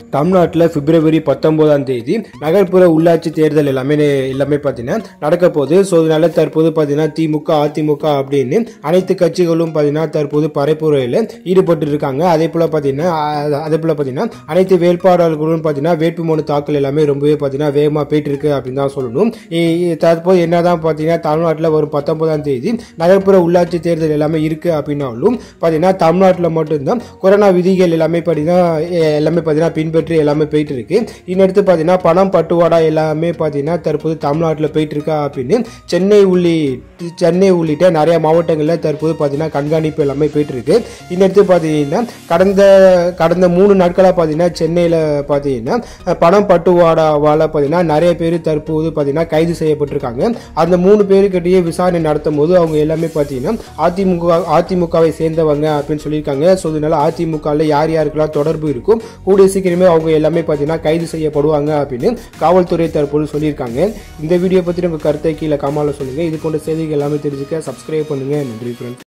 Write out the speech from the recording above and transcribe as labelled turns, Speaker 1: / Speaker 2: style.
Speaker 1: தமிழ்நாட்டில் பிப்ரவரி பத்தொன்பதாம் தேதி நகர்ப்புற உள்ளாட்சி தேர்தல் எல்லாமே எல்லாமே பார்த்தீங்கன்னா நடக்க போகுது ஸோ இதனால தற்போது பார்த்தீங்கன்னா திமுக அதிமுக அப்படின்னு அனைத்து கட்சிகளும் பார்த்தீங்கன்னா தற்போது பரப்புரையில் ஈடுபட்டு இருக்காங்க அதே போல் பார்த்தீங்கன்னா அ- அதே போல் பார்த்தீங்கன்னா அனைத்து வேட்பாளர்களும் பார்த்தீங்கன்னா வேட்புமனு தாக்கல் எல்லாமே ரொம்பவே பார்த்தீங்கன்னா வேகமாக போயிட்டு இருக்கு அப்படின்னு தான் சொல்லணும் இ- இ- தற்போது என்னதான் பார்த்தீங்கன்னா தமிழ்நாட்டில் வரும் பத்தொன்பதாம் தேதி நகர்ப்புற உள்ளாட்சி தேர்தல் எல்லாமே இருக்கு அப்படின்னாலும் பார்த்தீங்கன்னா தமிழ்நாட்டில் மட்டும்தான் கொரோனா விதிகள் எல்லாமே பார்த்தீங்கன்னா எ- எல்லாமே பார்த்தீங்கன்னா பின்பற்றி எல்லாமே போயிட்டு இருக்கு இன்னடுத்து பார்த்தீங்கன்னா பணம் பட்டுவாடா எல்லாமே பார்த்தீங்கன்னா தற்போது தமிழ்நாட்டில் போயிட்டு இருக்கா அப்படின்னு சென்னை உள்ளி சென்னை உள்ளிட்ட நிறைய மாவட்டங்களில் தற்போது பார்த்தீங்கன்னா கண்காணிப்பு எல்லாமே போயிட்டு இருக்கு இன்னடுத்து பார்த்தீங்கன்னா கடந்த கடந்த மூணு நாட்களாக பார்த்தீங்கன்னா சென்னையில் பார்த்தீங்கன்னா அஹ், பணம் பட்டுவாடாவால் பார்த்தீங்கன்னா நிறைய பேர் தற்போது பார்த்தீங்கன்னா கைது செய்யப்பட்டிருக்காங்க அந்த மூணு பேருக்கிட்டயே விசாரணை நடத்தும் போது அவங்க எல்லாமே பார்த்தீங்கன்னா அதிமுக அதிமுகவை சேர்ந்தவங்க அப்படின்னு சொல்லியிருக்காங்க ஸோ இதனால அதிமுகவில் யார் யாருக்கெல்லாம் தொடர்பு இருக்கும் கூடிய சீக்கிரமே அவங்க எல்லாமே பார்த்தீங்கன்னா கைது செய்யப்படுவாங்க அப்படின்னு காவல்துறை தற்போது சொல்லியிருக்காங்க இந்த வீடியோ பற்றி உங்கள் கருத்தை கீழே கமால சொல்லுங்க இது போன்ற செய்திகள் எல்லாமே தெரிஞ்சுக்க சப்ஸ்கிரைப் பண்ணுங்க நன்றி ஃப்ரெண்ட்ஸ்